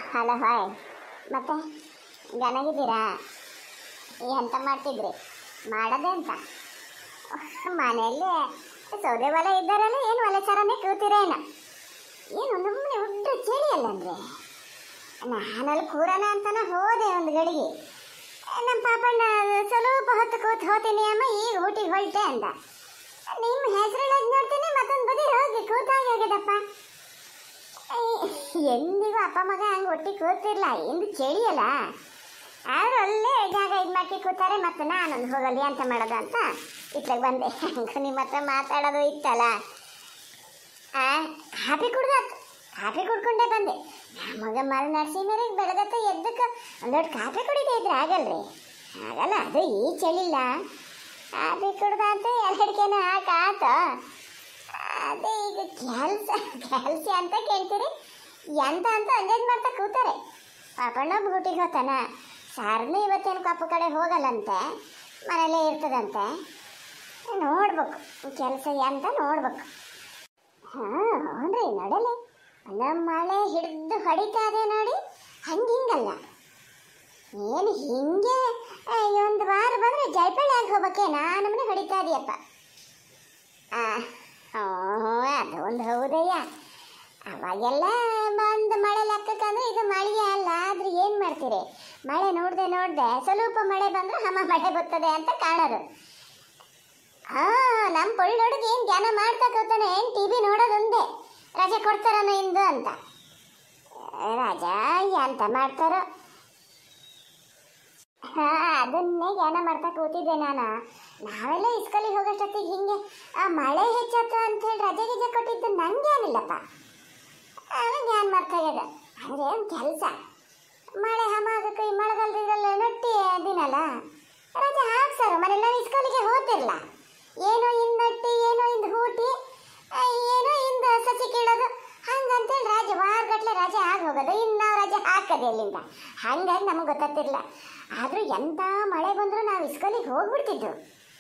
hello hi ಮತ್ತೆ ಚೆನ್ನಾಗಿದ್ದೀರಾ ಎಂತ ಮಾಡ್ತಿದ್ರಿ ಮಾಡೋದೇ ಅಂತ ಮನೆಯಲ್ಲಿ ಸೌದೆ ಒಲೆ ಇದ್ದಾರಲ್ಲ ಏನು ಒಲೆ ಚರನೇ ಕೂತಿರೇನು ಏನು ನಮ್ಮನೆ ಉಡ್ಡ ಚಳಿ ಅಲ್ಲಂದ್ರೆ ನಾನಲ್ಲಿ ಕೂರಣ ಅಂತಾನೆ ಹೋದೆ ಒಂದು ಗಳಿಗೆ ನಮ್ಮ ಪಾಪಣ್ಣ ಸ್ವಲ್ಪ ಹೊತ್ತು ಕೂತ್ ಹೋತೀನಿ ಅಮ್ಮ ಈಗ ಊಟಿಗೆ ಹೊರಟೆ ಅಂದ ನಿಮ್ಮ ಹೆಸರುಳಾಗಿ ನೋಡ್ತೀನಿ ಮತ್ತೊಂದು ಬದಿ ಹೋಗಿ ಕೂತಾಗಿ ಹೋಗಿದಪ್ಪ ಎಂದಿಗೂ ಅಪ್ಪ ಮಗ ಹಂಗೆ ಒಟ್ಟಿಗೆ ಕೂತಿರ್ಲ ಎಂದು ಚಳಿ ಅಲ್ಲ ಆದ್ರೆ ಅಲ್ಲೇ ಜಾಗ ಇದು ಮಾಡ್ಕಿ ಕೂತಾರೆ ಮತ್ತೆ ನಾನೊಂದು ಹೋಗಲಿ ಅಂತ ಮಾಡೋದು ಅಂತ ಇತ್ಲಾಗ ಬಂದೆ ಹಂಗೆ ನಿಮ್ಮ ಹತ್ರ ಮಾತಾಡೋದು ಇತ್ತಲ್ಲ ಆ ಕಾಫಿ ಕುಡ್ದಾತು ಕಾಫಿ ಕುಡ್ಕೊಂಡೇ ಬಂದೆ ನಮಗೆ ಮಲ್ ನರಸಿಂಹರಿಗೆ ಬೆಳಗತ್ತ ಎದ್ದಕ್ಕೆ ಒಂದೊಟ್ಟು ಕಾಫಿ ಕುಡಿದೇ ಇದ್ರೆ ಆಗಲ್ರಿ ಆಗಲ್ಲ ಅದು ಈ ಚಳಿಲ್ಲ ಕಾಫಿ ಕುಡ್ದಾತ ಎಲ್ಲಡಿಕೆನೂ ಹಾಕಾತ ಅದೇ ಈಗ ಕೆಲಸ ಕೆಲಸ ಅಂತ ಕೇಳ್ತೀರಿ ಎಂತ ಅಂತ ಅಂದಾಜ್ ಮಾಡ್ತಾ ಕೂತಾರೆ ಪಾಪಣ್ಣ ಬೂಟಿಗೆ ಹೋತಾನ ಸಾರನು ಇವತ್ತೇನು ಕಪ್ಪು ಕಡೆ ಹೋಗಲ್ಲಂತೆ ಮನೇಲೇ ಇರ್ತದಂತೆ ನೋಡ್ಬೇಕು ಕೆಲಸ ಎಂತ ನೋಡ್ಬೇಕು ಹಾಂ ಹ್ಞೂ ನೋಡಲೆ ನಮ್ಮ ಮಳೆ ಹಿಡಿದು ಹೊಡಿತಾ ಇದೆ ನೋಡಿ ಹಂಗೆ ಹಿಂಗಲ್ಲ ಏನು ಹಿಂಗೆ ಒಂದು ವಾರ ಬಂದರೆ ಜೈಪಳ್ಳಿ ಆಗಿ ಹೋಗ್ಬೇಕೆ ನಾನು ನಮ್ಮನೆ ಹೊಡಿತಾ ಇದೆಯಪ್ಪ ಆ, ಹ್ಞೂ ಅದು ಒಂದು ಹೌದಯ್ಯ ಅವಾಗೆಲ್ಲ ಬಂದು ಮಳೆ ಲೆಕ್ಕಕ್ಕಂದ್ರೆ ಇದು ಮಳೆಯೇ ಅಲ್ಲ ಆದ್ರೆ ಏನು ಮಾಡ್ತೀರಿ ಮಳೆ ನೋಡ್ದೆ ನೋಡ್ದೆ ಸ್ವಲ್ಪ ಮಳೆ ಬಂದ್ರೆ ಹಮ ಮಳೆ ಬರ್ತದೆ ಅಂತ ಕಾಣೋದು ಆ ನಮ್ಮ ಪೊಳ್ಳೊಳಗೆ ಏನು ಜ್ಞಾನ ಮಾಡ್ತಾ ಕೂತಾನೆ ಏನು ಟಿ ವಿ ನೋಡೋದೊಂದೇ ರಜೆ ಕೊಡ್ತಾರನೋ ಇಂದು ಅಂತ ಏ, ರಾಜ ಎಂತ ಮಾಡ್ತಾರೋ ಹಾ ಅದನ್ನೇ ಜ್ಞಾನ ಮಾಡ್ತಾ ಕೂತಿದ್ದೆ ನಾನು ನಾವೆಲ್ಲ ಇಸ್ಕಲಿಗೆ ಹೋಗೋಷ್ಟೊತ್ತಿಗೆ ಹಿಂಗೆ ಆ ಮಳೆ ಹೆಚ್ಚಾತು ಅಂತ ಹೇಳಿ ರಜೆ ಗಿಜೆ ಕೊಟ್ಟಿದ್ದು ನಂಗೆ ಏನಿಲ್ಲಪ್ಪ ನಾನು ಜ್ಞಾನ ಮಾಡ್ತಾ ಇದ್ದೆ ಅಂದರೆ ಏನು ಕೆಲಸ ಮಳೆ ಹಮಾಗಕ್ಕೆ ಈ ಮಳೆಗಾಲದಿಗೆಲ್ಲ ನಟ್ಟಿ ದಿನಲ್ಲ ರಜೆ ಹಾಕ್ಸಾರು ಮನೆಲ್ಲ ಇಸ್ಕಲಿಗೆ ಹೋತಿರ್ಲ ಏನೋ ಇಂದು ನಟ್ಟಿ ಏನೋ ಇಂದು ಹೂಟಿ ಆ, ಏನೋ ಇಂದು ಸಸಿ ಕೀಳೋದು ಹಂಗಂತೇಳಿ ರಾಜೆ ವಾರಗಟ್ಲೆ ರಜೆ ಆಗಿ ಹೋಗೋದು ಇನ್ನು ನಾವು ರಜೆ ಹಾಕೋದು ಎಲ್ಲಿಂದ ಹಂಗಾಗಿ ನಮಗೆ ಗೊತ್ತಾಗ್ತಿರ್ಲಿಲ್ಲ ಆದರೂ ಎಂಥ ಮಳೆ ಬಂದರೂ ನಾವು ಇಸ್ಕಲಿಗೆ ಹೋಗ್ಬಿಡ್ತಿದ್ದು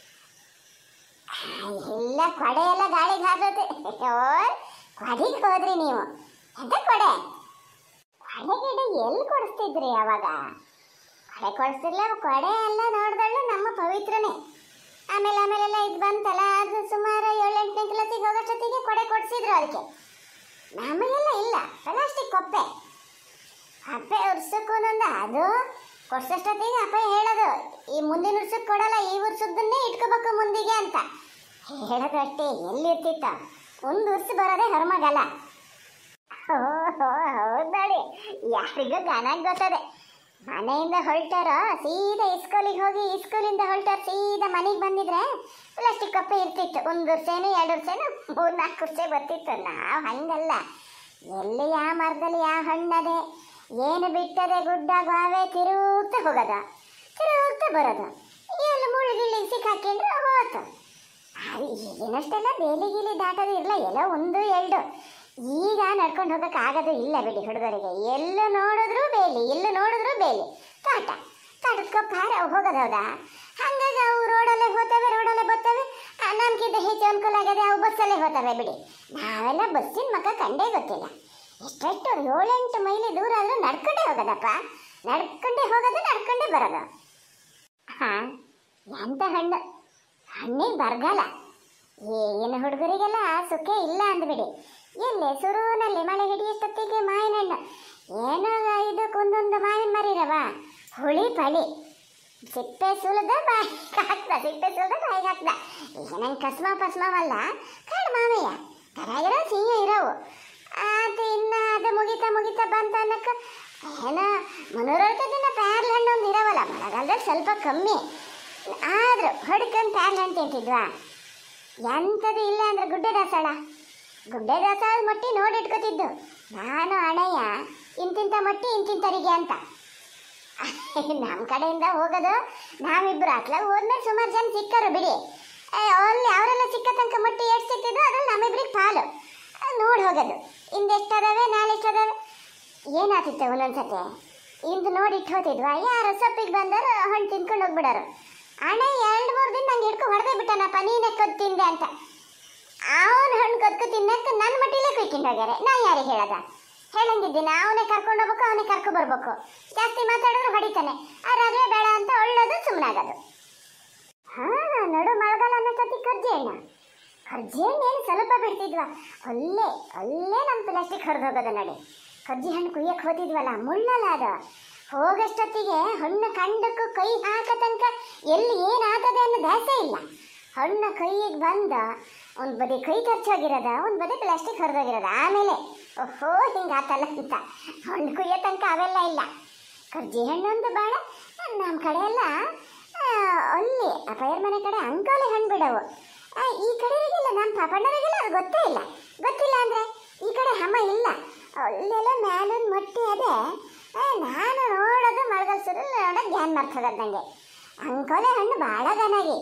ಇಲ್ಲ ಕೊಡೆ ಎಲ್ಲ ಗಾಳಿಗೆ ಹಾಕೋದು ಕೊಡಿಗೆ ಹೋದ್ರಿ ನೀವು ಎಂತ ಕೊಡೆ ಕೊಡೆ ಗಿಡ ಎಲ್ಲಿ ಕೊಡಿಸ್ತಿದ್ರಿ ಅವಾಗ ಕೊಡೆ ಕೊಡಿಸ್ತಿರ್ಲ ಕೊಡೆ ಎಲ್ಲ ನೋಡ್ದಳ್ಳು ನಮ್ಮ ಪವಿತ್ರನೇ ಆಮೇಲೆ ಆಮೇಲೆಲ್ಲ ಇದು ಬಂತಲ್ಲ ಅದು ಸುಮಾರು ಏಳೆಂಟನೇ ಕ್ಲಾಸಿಗೆ ಹೋಗೋಷ್ಟೊತ್ತಿಗೆ ಕೊಡೆ ಕೊಡಿಸಿದ್ರು ಅದಕ್ಕೆ ನಮಗೆಲ್ಲ ಇಲ್ಲ ಪ್ಲಾಸ್ಟಿಕ್ ಕೊಪ್ಪೆ ಅಪ್ಪೆ ಉರ್ಸಕ್ಕೂ ಒಂದೊಂದು ಅದು ಕೊಡ್ಸೋಷ್ಟೊತ್ತಿಗೆ ಅಪ್ಪ ಹೇಳೋದು ಈ ಮುಂದಿನ ಉರ್ಸಕ್ಕೆ ಕೊಡಲ್ಲ ಈ ಉರ್ಸದ್ದನ್ನೇ ಇಟ್ಕೋಬೇಕು ಮುಂದಿಗೆ ಅಂತ ಹೇಳೋದು ಅಷ್ಟೇ ಎಲ್ಲಿರ್ತಿತ್ತ ಒಂದು ಉರ್ಸು ಬರೋದೇ ಹೊರಮಗಲ್ಲ ಹೌದಾಳಿ ಯಾರಿಗೂ ಗಾನಾಗಿ ಗೊತ್ತದೆ ಮನೆಯಿಂದ ಹೊರಟಾರ ಸೀದಾ ಇಸ್ಕೂಲಿಗೆ ಹೋಗಿ ಇಸ್ಕೂಲಿಂದ ಹೊರಟಾರ ಸೀದಾ ಮನೆಗೆ ಬಂದಿದ್ರೆ ಪ್ಲಾಸ್ಟಿಕ್ ಕಪ್ಪೆ ಇರ್ತಿತ್ತು ಒಂದು ವರ್ಷೇನು ಎರಡು ವರ್ಷೇನು ಮೂರು ನಾಲ್ಕು ವರ್ಷ ಬರ್ತಿತ್ತು ನಾವು ಹಂಗಲ್ಲ ಎಲ್ಲಿ ಯಾವ ಮರದಲ್ಲಿ ಯಾವ ಹಣ್ಣದೆ ಏನು ಬಿಟ್ಟದೆ ಗುಡ್ಡ ಗಾವೆ ತಿರುಗ್ತಾ ಹೋಗೋದ ತಿರುಗ್ತಾ ಬರೋದು ಎಲ್ಲಿ ಮುಳ್ಳು ಗಿಳ್ಳಿಗೆ ಸಿಕ್ಕಾಕೊಂಡ್ರೆ ಹೋತು ಅದು ಈಗಿನಷ್ಟೆಲ್ಲ ಬೇಲಿ ಗೀಲಿ ದಾಟೋದು ಇಲ್ಲ ಎಲ್ಲ ಒಂದು ಎರಡು ಈಗ ನಡ್ಕೊಂಡು ಹೋಗಕ್ಕೆ ಆಗೋದು ಇಲ್ಲ ಬಿಡಿ ಹುಡುಗರಿಗೆ ಎಲ್ಲೂ ನೋಡಿದ್ರು ಬೇಲಿ ಎಲ್ಲೂ ನೋಡಿದ್ರು ಬೇಲಿ ತಾಟ ತಾಟದ ಕಪ್ಪು ಹಾರ ಹೋಗೋದು ಹೌದಾ ಹಂಗಾಗಿ ಅವು ರೋಡಲ್ಲೇ ಹೋಗ್ತವೆ ರೋಡಲ್ಲೇ ಬರ್ತವೆ ನಮ್ಗಿಂತ ಹೆಚ್ಚು ಅನುಕೂಲ ಆಗಿದೆ ಅವು ಬಸ್ಸಲ್ಲೇ ಹೋಗ್ತವೆ ಬಿಡಿ ನಾವೆಲ್ಲ ಬಸ್ಸಿನ ಮಕ್ಕ ಕಂಡೇ ಗೊತ್ತಿಲ್ಲ ಎಷ್ಟೆಷ್ಟು ಏಳೆಂಟು ಮೈಲಿ ದೂರ ಆದರೂ ನಡ್ಕೊಂಡೇ ಹೋಗೋದಪ್ಪ ನಡ್ಕೊಂಡೇ ಹೋಗೋದು ನಡ್ಕೊಂಡೇ ಬರೋದು ಹಾಂ ಎಂತ ಹಣ್ಣು ಹಣ್ಣಿಗೆ ಬರಗಾಲ ಈಗಿನ ಹುಡುಗರಿಗೆಲ್ಲ ಸುಖೇ ಇಲ್ಲ ಅಂದ್ಬಿಡಿ ಎಲ್ಲಿ ಸುರುವಿನಲ್ಲಿ ಮಳೆ ಹಿಡಿಯಷ್ಟೊತ್ತಿಗೆ ಮಾವಿನ ಹಣ್ಣು ಏನೋ ಇದಕ್ಕೊಂದೊಂದು ಮಾವಿನ ಮರಿರವ ಹುಳಿ ಪಳಿ ಸಿಪ್ಪೆ ಸುಲಿದ ಬಾಯಿಗೆ ಹಾಕ್ದ ಸಿಪ್ಪೆ ಸುಲಿದ ಬಾಯಿಗೆ ಹಾಕ್ದ ಈಗ ನಂಗೆ ಕಸ್ಮ ಪಸ್ಮವಲ್ಲ ಕಾಡು ಮಾವಯ್ಯ ಕರಾಗಿರೋ ಸಿಹಿ ಇರೋವು ಅದು ಇನ್ನು ಅದು ಮುಗಿತಾ ಮುಗಿತಾ ಬಂತ ಅನ್ನಕ್ಕೆ ಏನೋ ಮುನ್ನೂರೈವತ್ತು ದಿನ ಪ್ಯಾರ್ಲ ಹಣ್ಣು ಒಂದು ಇರವಲ್ಲ ಮಳೆಗಾಲದಲ್ಲಿ ಸ್ವಲ್ಪ ಕಮ್ಮಿ ಆದರೂ ಹೊಡ್ಕೊಂಡು ಪ್ಯಾರ್ಲ ಹಣ್ಣು ತಿಂತಿದ್ವಾ ಎಂಥದ್ದು ಇಲ್ಲ ಅಂದ್ರೆ ಗುಡ್ಡೆ ದಾಸಳ ಗುಡ್ಡೆ ದಾಸಳ ಮಟ್ಟಿ ನೋಡಿ ಇಟ್ಕೋತಿದ್ದು ನಾನು ಹಣೆಯ ಇಂತಿಂಥ ಮಟ್ಟಿ ಇಂತಿಂತರಿಗೆ ಅಂತ ನಮ್ಮ ಕಡೆಯಿಂದ ಹೋಗೋದು ನಾವಿಬ್ರು ಅತ್ಲಾಗ ಹೋದ್ಮೇಲೆ ಸುಮಾರು ಜನ ಸಿಕ್ಕರು ಬಿಡಿ ಏ, ಅಲ್ಲಿ ಅವರೆಲ್ಲ ಸಿಕ್ಕ ತನಕ ಮಟ್ಟಿ ಎಷ್ಟು ಸಿಕ್ತಿದ್ದು ಅದ್ರಲ್ಲಿ ನಮ್ಮಿಬ್ರಿಗೆ ಪಾಲು ನೋಡಿ ಹೋಗೋದು ಇಂದೆಷ್ಟದಾವೆ ನಾಳೆ ಎಷ್ಟದಾವೆ ಏನಾಗ್ತಿತ್ತು ಒಂದೊಂದ್ಸತಿ ಇಂದು ನೋಡಿ ಇಟ್ಟು ಹೋತಿದ್ವಾ ಯಾರು ಸೊಪ್ಪಿಗೆ ಬಂದರು ಹಣ್ಣು ತಿನ್ಕೊಂಡು ಹೋಗ್ಬಿಡೋರು ಅಣ್ಣ ಎರಡು ಮೂರು ದಿನ ನಂಗೆ ಹಿಡ್ಕೊ ಹೊಡೆದೇ ಬಿಟ್ಟನಪ್ಪ ನೀನೇ ಕದ್ದು ತಿಂದೆ ಅಂತ ಅವನು ಹಣ್ಣು ಕದ್ಕೊ ತಿನ್ನಕ್ಕೆ ನನ್ನ ಮಟ್ಟಿಲೇ ಕುಯ್ಕೊಂಡು ಹೋಗ್ಯಾರೆ ನಾ ಯಾರಿಗೆ ಹೇಳದ ಹೇಳಂಗಿದ್ದೀನಿ ಅವನೇ ಕರ್ಕೊಂಡು ಹೋಗ್ಬೇಕು ಅವನೇ ಕರ್ಕೊ ಬರ್ಬೇಕು ಜಾಸ್ತಿ ಮಾತಾಡಿದ್ರೆ ಹೊಡಿತಾನೆ ಆ ರಜೆ ಬೇಡ ಅಂತ ಒಳ್ಳೋದು ಸುಮ್ಮನಾಗೋದು ಹಾ ನೋಡು ಮಳೆಗಾಲ ಅನ್ನೋಷ್ಟೊತ್ತಿಗೆ ಕರ್ಜಿ ಹಣ್ಣ ಕರ್ಜಿ ಹಣ್ಣು ಏನು ಸ್ವಲ್ಪ ಬಿಡ್ತಿದ್ವ ಅಲ್ಲೇ ಅಲ್ಲೇ ನಮ್ಮ ಪ್ಲಾಸ್ಟಿಕ್ ಹರಿದು ಹೋಗೋದು ನಡಿ ಕರ್ಜಿ ಹಣ್ಣು ಕುಯ್ಯಕ್ಕೆ ಹೋತಿದ್ವಲ್ಲ ಮುಳ್ಳಲ್ಲ ಅದು ಹೋಗಷ್ಟೊತ್ತಿಗೆ ಹಣ್ಣು ಕಂಡಕ್ಕೂ ಕೈ ಹಾಕ ತನಕ ಎಲ್ಲಿ ಏನಾಗದೆ ಅನ್ನೋ ದಾಸೆ ಇಲ್ಲ ಹಣ್ಣು ಕೈಗೆ ಬಂದ ಒಂದು ಬದಿ ಕೈ ಖರ್ಚಾಗಿರೋದ ಒಂದು ಬದಿ ಪ್ಲಾಸ್ಟಿಕ್ ಹರಿದೋಗಿರೋದ ಆಮೇಲೆ ಓಹೋ ಹಿಂಗೆ ಆತಲ್ಲ ಅಂತ ಹಣ್ಣು ಕುಯ್ಯೋ ತನಕ ಅವೆಲ್ಲ ಇಲ್ಲ ಕರ್ಜಿ ಹಣ್ಣೊಂದು ಬಾಳ ನಮ್ಮ ಕಡೆ ಎಲ್ಲ ಆ, ಅಲ್ಲಿ ಆ ಪೈರ್ ಮನೆ ಕಡೆ ಅಂಕೋಲೆ ಹಣ್ಣು ಬಿಡವು ಆ, ಈ ಕಡೆಯವರಿಗೆಲ್ಲ ನಮ್ಮ ಪಾಪಣ್ಣರಿಗೆಲ್ಲ ಅದು ಗೊತ್ತೇ ಇಲ್ಲ ಗೊತ್ತಿಲ್ಲ ಅಂದ್ರೆ ಈ ಕಡೆ ಹಮ ಇಲ್ಲ ಅಲ್ಲೆಲ್ಲ ಮ್ಯಾಲೊಂದು ಮಟ್ಟಿ ಅದೇ ಆ, ನಾನು ನೋಡೋದು ಮಳೆಗಾಲ ಸುರು ನೋಡೋದು ಜ್ಞಾನ ಮಾಡ್ತದ ನನಗೆ ಅಂಕೋಲೆ ಹಣ್ಣು ಭಾಳ ಗನಾಗಿ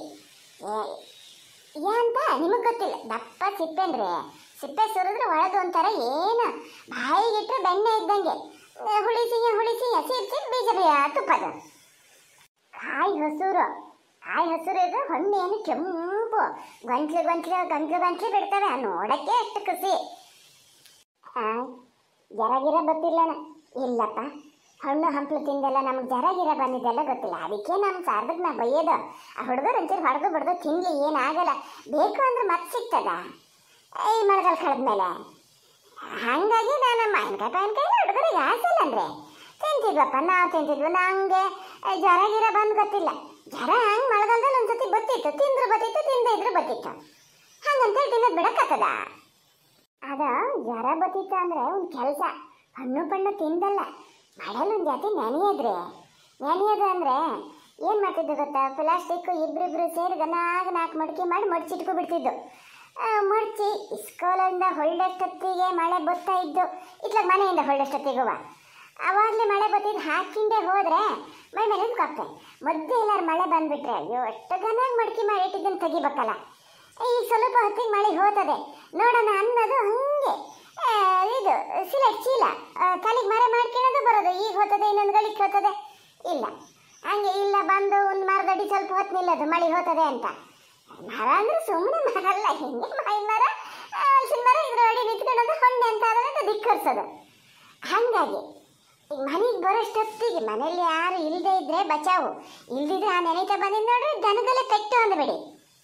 ಅಂತ ನಿಮಗೆ ಗೊತ್ತಿಲ್ಲ ದಪ್ಪ ಸಿಪ್ಪೆನ್ರಿ ಸಿಪ್ಪೆ ಸುರಿದ್ರೆ ಒಳಗೆ ಒಂಥರ ಏನು ಬಾಯಿಗಿಟ್ರೆ ಬೆಣ್ಣೆ ಇದ್ದಂಗೆ ಆ, ಹುಳಿ ಸಿಹಿ ಹುಳಿ ಸಿಹಿ ಸಿರ್ಸಿ ಬೀಜ ಬೀ- ತುಪ್ಪದ ಕಾಯಿ ಹಸುರು ಕಾಯಿ ಹಸುರು ಇದು ಹಣ್ಣು ಏನು ಕೆಂಪು ಗಂಟ್ಲು ಗಂಟ್ಲು ಗಂಟ್ಲು ಗಂಟ್ಲು ಬಿಡ್ತವೆ ನೋಡಕ್ಕೆ ಎಷ್ಟು ಖುಷಿ ಆ, ಜರ ಗಿರ ಗೊತ್ತಿಲ್ಲನ ಇಲ್ಲಪ್ಪ ಹಣ್ಣು ಹಂಪ್ಲು ತಿಂದೆಲ್ಲ ನಮ್ಗೆ ಜರ ಗಿರ ಬಂದಿದ್ದೆಲ್ಲ ಗೊತ್ತಿಲ್ಲ ಅದಕ್ಕೆ ನಮ್ಮ ಸಾರ್ದಕ್ಕೆ ನಾ ಬೈಯೋದು ಆ ಹುಡುಗರು ಒಂಚೂರು ಹೊಡೆದು ಬಿಡ್ದು ತಿನ್ಲಿ ಏನಾಗಲ್ಲ ಬೇಕು ಅಂದ್ರೆ ಮತ್ತೆ ಸಿಗ್ತದ ಈ ಮಳೆಗಾಲ ಕಳೆದ್ಮೇಲೆ ಹಂಗಾಗಿ ನಾನು ಮಾವಿನಕಾಯಿ ಪಾಯಿನಕಾಯಿ ಹುಡುಗರಿಗೆ ಆಸೆ ಇಲ್ಲ ಅಂದ್ರೆ ತಿಂತಿದ್ವಪ್ಪ ನಾವು ತಿಂತಿದ್ವು ನಂಗೆ ಜ್ವರ ಗಿರ ಬಂದು ಗೊತ್ತಿಲ್ಲ ಜ್ವರ ಹಂಗೆ ಮಳೆಗಾಲದಲ್ಲಿ ಒಂದ್ಸತಿ ಬತ್ತಿತ್ತು ತಿಂದ್ರು ಬತ್ತಿತ್ತು ತಿಂದೇ ಇದ್ರು ಬತ್ತಿತ್ತು ಹಂಗಂತೇಳಿ ತಿನ್ನೋದು ಬಿಡಕ್ಕತ್ತದ ಅದ ಜ್ವರ ಬತ್ತಿತ್ತು ಅಂದ್ರೆ ಒಂದು ಕೆಲಸ ಹಣ್ಣು ಪಣ್ಣು ತಿಂದಲ್ಲ ಮಳೆಯಲ್ಲಿ ಒಂದು ಜಾತಿ ನೆನೆಯದ್ರಿ ನೆನೆಯೋದು ಅಂದ್ರೆ ಏನು ಮಾಡ್ತಿದ್ದು ಗೊತ್ತಾ ಪ್ಲಾಸ್ಟಿಕ್ ಇಬ್ರಿಬ್ರು ಸೇರಿ ಗನಾಗ ನಾಲ್ಕು ಮಡಿಕೆ ಮಾಡಿ ಮಡ್ಚಿಟ್ಕೊ ಬಿಡ್ತಿದ್ದು ಆ, ಮಡ್ಚಿ ಇಸ್ಕೋಲಿಂದ ಹೊಳ್ಳಷ್ಟೊತ್ತಿಗೆ ಮಳೆ ಬರ್ತಾ ಇದ್ದು ಇತ್ಲಾಗ ಮನೆಯಿಂದ ಹೊಳ್ಳಷ್ಟೊತ್ತಿಗುವ ಅವಾಗಲೇ ಮಳೆ ಬತ್ತಿದ್ದು ಹಾಕಿಂಡೆ ಹೋದ್ರೆ ಮೈ ಮೇಲೆ ಕಪ್ಪೆ ಮಧ್ಯೆ ಎಲ್ಲಾರು ಮಳೆ ಬಂದ್ಬಿಟ್ರೆ ಅಯ್ಯೋ ಅಷ್ಟು ಗನಾಗ ಮಡಿಕೆ ಮಾಡಿ ಇಟ್ಟಿದ್ದನ್ನು ತೆಗಿಬೇಕಲ್ಲ ಈಗ ಸ್ವಲ್ಪ ಹೊತ್ತಿಗೆ ಮಳೆ ಹೋತದೆ ನೋಡೋಣ ಅನ್ನೋದು ಹಂಗೆ ಆ, ಇದು ಸಿಲೆಟ್ ಚೀಲ ತಲೆಗೆ ಮರೆ ಮಾಡ್ಕೊಳ್ಳೋದು ಬರೋದು ಈಗ ಹೋತದೆ ಇನ್ನೊಂದು ಗಳಿಗೆ ಹೋತದೆ ಇಲ್ಲ ಹಂಗೆ ಇಲ್ಲ ಬಂದು ಒಂದು ಮರದಡಿ ಸ್ವಲ್ಪ ಹೊತ್ತು ನಿಲ್ಲೋದು ಮಳೆ ಹೋತದೆ ಅಂತ ಮರ ಅಂದ್ರೆ ಸುಮ್ಮನೆ ಮರ ಅಲ್ಲ ಹಿಂಗೆ ಮೈ ಮರ ಆ, ಹಲಸಿನ ಮರ ಇದ್ರ ಅಡಿ ನಿಂತ್ಕೊಳ್ಳೋದು ಹೊಂಡೆ ಅಂತ ಆದ್ರೆ ಧಿಕ್ಕರಿಸೋದು ಹಾಗಾಗಿ ಈಗ ಮನೆಗೆ ಬರೋಷ್ಟೊತ್ತಿಗೆ ಮನೇಲಿ ಯಾರು ಇಲ್ಲದೆ ಇದ್ರೆ ಬಚಾವು ಇಲ್ದಿದ್ರೆ ಆ ನೆನೆತ ಬಂದಿದ್ದು ನೋಡ್ರಿ ದನಗಲೆ ಪೆಟ್ಟು ಅಂದ್ಬಿಡಿ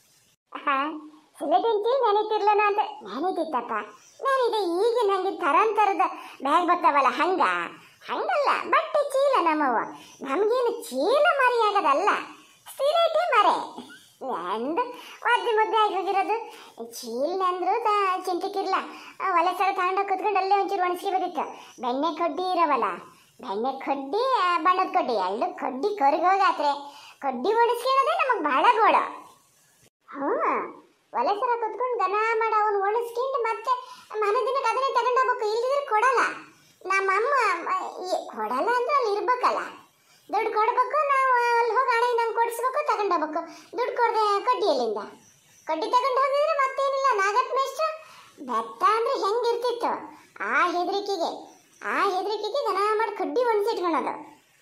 ಹಾ ಸಿಲೆಟೆಂಟಿ ನೆನೀತಿರ್ಲೇನೋ ಅಂತ ನೆನೀತಿತ್ತಪ್ಪ ನಾನಿದೆ ಈಗ ನಂಗೆ ತರಂತರದ ಬ್ಯಾಗ್ ಬರ್ತಾವಲ್ಲ ಹಂಗ ಹಂಗಲ್ಲ ಬಟ್ಟೆ ಚೀಲ ನಮ್ಮವ ನಮಗೇನು ಚೀಲ ಮರಿ ಆಗೋದಲ್ಲ ಸಿಲೆಟೆ ಮರೆ ಎಂದು ಒದ್ದೆ ಮುದ್ದೆ ಆಗಿ ಹೋಗಿರೋದು ಚೀಲ ಅಂದ್ರು ಚಿಂತಿಕಿರ್ಲ ಒಲೆ ಸರ ತಗೊಂಡೋಗಿ ಕುತ್ಕೊಂಡು ಅಲ್ಲೇ ಒಂಚೂರು ಒಣಸ್ಕೊಬೋದಿತ್ತು ಬೆಣ್ಣೆ ಕಡ್ಡಿ ಇರವಲ್ಲ ಬೆಣ್ಣೆ ಕಡ್ಡಿ ಆ, ಬಣ್ಣದ ಕಡ್ಡಿ ಎರಡು ಕಡ್ಡಿ ಕರ್ಗೋಗಾತ್ರೆ ಕಡ್ಡಿ ಒಣಸ್ಕೊಳ್ಳೋದೇ ನಮಗೆ ಭಾಳ ಗೋಳ ಹ್ಞೂ ಒಲೆ ಸರ ಕುತ್ಕೊಂಡು ಗನ ಮಾಡಿ ಅವನು ಒಣಸ್ಕೊಂಡು ಮತ್ತೆ ಮನೆ ದಿನಕ್ಕೆ ಅದನ್ನೇ ತಗೊಂಡೋಗ್ಬೇಕು ಇಲ್ದಿದ್ರೆ ಕೊಡಲ್ಲ ನಮ್ಮಮ್ಮ ಮ- ಈ- ಕೊಡಲ್ಲ ಅಂದ್ರೆ ಅಲ್ಲಿ ಇರ್ಬೇಕಲ್ಲ ದುಡ್ಡು ಕೊಡ್ಬೇಕು ನಾವು ಅಲ್ಲಿ ಹೋಗಿ ಹಣ ನಂಗೆ ಕೊಡಿಸ್ಬೇಕು ತಗೊಂಡೋಗ್ಬೇಕು ದುಡ್ಡು ಕೊಡದೆ ಕಡ್ಡಿ ಎಲ್ಲಿಂದ ಕಡ್ಡಿ ತಗೊಂಡು ಹೋಗಿದ್ರೆ ಮತ್ತೇನಿಲ್ಲ ನಾಗಪ್ಪ ಮೇಷ್ಟ್ರು ಬೆತ್ತ ಅಂದ್ರೆ ಹೆಂಗಿರ್ತಿತ್ತು ಆ ಹೆದರಿಕೆಗೆ ಆ ಹೆದರಿಕೆಗೆ ಗನ ಮಾಡಿ ಕಡ್ಡಿ ಒಣಸಿಟ್ಕೊಳೋದು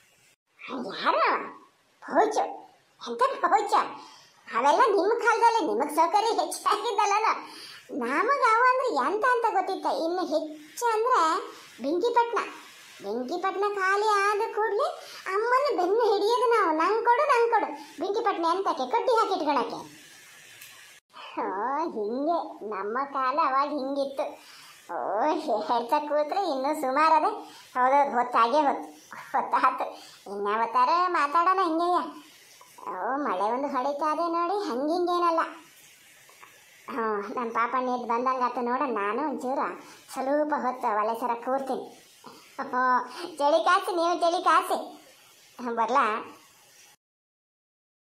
ಯಾರು ಪೌಚು ಎಂತ ಪೌಚ ಅವೆಲ್ಲ ನಿಮ್ಮ ಕಾಲದಲ್ಲಿ ನಿಮಗೆ ಸೌಕರ್ಯ ಹೆಚ್ಚಾಗಿದ್ದಲ್ಲ ನಮಗೆ ಅವು ಅಂದ್ರೆ ಎಂತ ಅಂತ ಗೊತ್ತಿತ್ತ ಇನ್ನು ಹೆಚ್ಚು ಅಂದ್ರೆ ಬೆಂಕಿಪಟ್ನ ಬೆಂಕಿಪಟ್ನ ಖಾಲಿ ಆದ ಕೂಡಲೇ ಅಮ್ಮನ ಬೆನ್ನು ಹಿಡಿಯೋದು ನಾವು ನಂಗೆ ಕೊಡು ನಂಗೆ ಕೊಡು ಬೆಂಕಿಪಟ್ನ ಎಂತಕ್ಕೆ ಕಡ್ಡಿ ಹಾಕಿ ಇಟ್ಕೊಳಕ್ಕೆ ಓ ಹಿಂಗೆ ನಮ್ಮ ಕಾಲ ಅವಾಗ ಹಿಂಗಿತ್ತು ಓ ಹೇಳ್ತಾ ಕೂತ್ರೆ ಇನ್ನೂ ಸುಮಾರು ಅದೇ ಹೌದೌದು ಹೊತ್ತಾಗೆ ಹೊತ್ತು ಹೊತ್ತಾತು ಇನ್ಯಾವತ್ತಾರ ಮಾತಾಡೋಣ ಹಿಂಗೆಯ ಓ ಮಳೆ ಒಂದು ಹೊಡಿತಾ ಇದೆ ನೋಡಿ ಹಂಗಿಂಗೇನಲ್ಲ ಹ್ಞೂ ನಮ್ಮ ಪಾಪ ನೀರು ಬಂದಂಗೆ ಆತು ನೋಡ ನಾನು ಒಂಚೂರು ಸ್ವಲ್ಪ ಹೊತ್ತು ಒಲೆ ಸರ ಕೂರ್ತೀನಿ ಹ್ಞೂ ಚಳಿ ಕಾಸಿ ನೀವು ಚಳಿ ಕಾಸಿ ಬರ್ಲಾ